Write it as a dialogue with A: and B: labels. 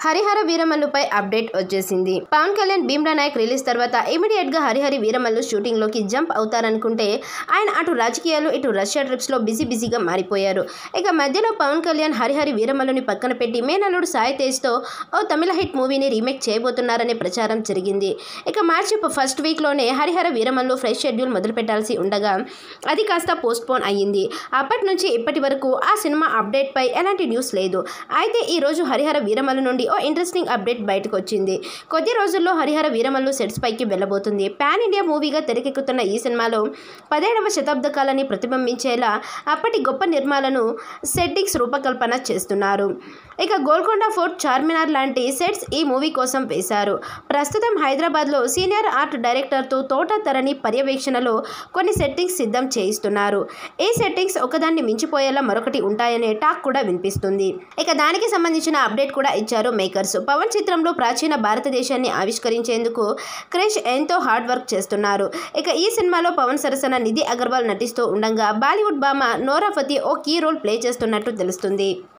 A: హరిహర వీరమల్లుపై అప్డేట్ వచ్చేసింది పవన్ కళ్యాణ్ భీమ్లా నాయక్ రిలీజ్ తర్వాత ఇమీడియట్ గా హరిహరి వీరమల్లు షూటింగ్ లోకి జంప్ అవుతారనుకుంటే ఆయన అటు రాజకీయాలు ఇటు రష్యా ట్రిప్స్ లో బిజీ బిజీగా మారిపోయారు ఇక మధ్యలో పవన్ కళ్యాణ్ హరిహరి వీరమల్లుని పక్కన పెట్టి మేనల్లుడు సాయి తేజ్ తో ఓ తమిళ హిట్ మూవీని రీమేక్ చేయబోతున్నారనే ప్రచారం జరిగింది ఇక మార్చి ఫస్ట్ వీక్ లోనే హరిహర వీరమల్లు ఫ్రెష్ షెడ్యూల్ మొదలు పెట్టాల్సి ఉండగా అది కాస్త పోస్ట్ పోన్ అయ్యింది అప్పటి నుంచి ఇప్పటి వరకు ఆ సినిమా అప్డేట్ పై ఎలాంటి న్యూస్ లేదు అయితే ఈ రోజు హరిహర వీరమల్లు నుండి ఓ ఇంట్రెస్టింగ్ అప్డేట్ బయటకు వచ్చింది కొద్ది రోజుల్లో హరిహర వీరమల్లు సెట్స్ పైకి వెళ్ళబోతుంది పాన్ ఇండియా మూవీగా తెరకెక్కుతున్న ఈ సినిమాలో పదిహేడవ శతాబ్ద కాలాన్ని ప్రతిబింబించేలా అప్పటి గొప్ప నిర్మాలను సెట్టింగ్స్ రూపకల్పన చేస్తున్నారు ఇక గోల్కొండ ఫోర్ట్ చార్మినార్ లాంటి సెట్స్ ఈ మూవీ కోసం వేశారు ప్రస్తుతం హైదరాబాద్లో సీనియర్ ఆర్ట్ డైరెక్టర్తో తోట తరణి పర్యవేక్షణలో కొన్ని సెట్టింగ్స్ సిద్ధం చేయిస్తున్నారు ఈ సెట్టింగ్స్ ఒకదాన్ని మించిపోయేలా మరొకటి ఉంటాయనే టాక్ కూడా వినిపిస్తుంది ఇక దానికి సంబంధించిన అప్డేట్ కూడా ఇచ్చారు మేకర్స్ పవన్ చిత్రంలో ప్రాచీన భారతదేశాన్ని ఆవిష్కరించేందుకు క్రిష్ ఎంతో హార్డ్ వర్క్ చేస్తున్నారు ఇక ఈ సినిమాలో పవన్ సరసన నిధి అగర్వాల్ నటిస్తూ ఉండగా బాలీవుడ్ భామ నోరా ఫతి ఓ కీ రోల్ ప్లే చేస్తున్నట్టు తెలుస్తుంది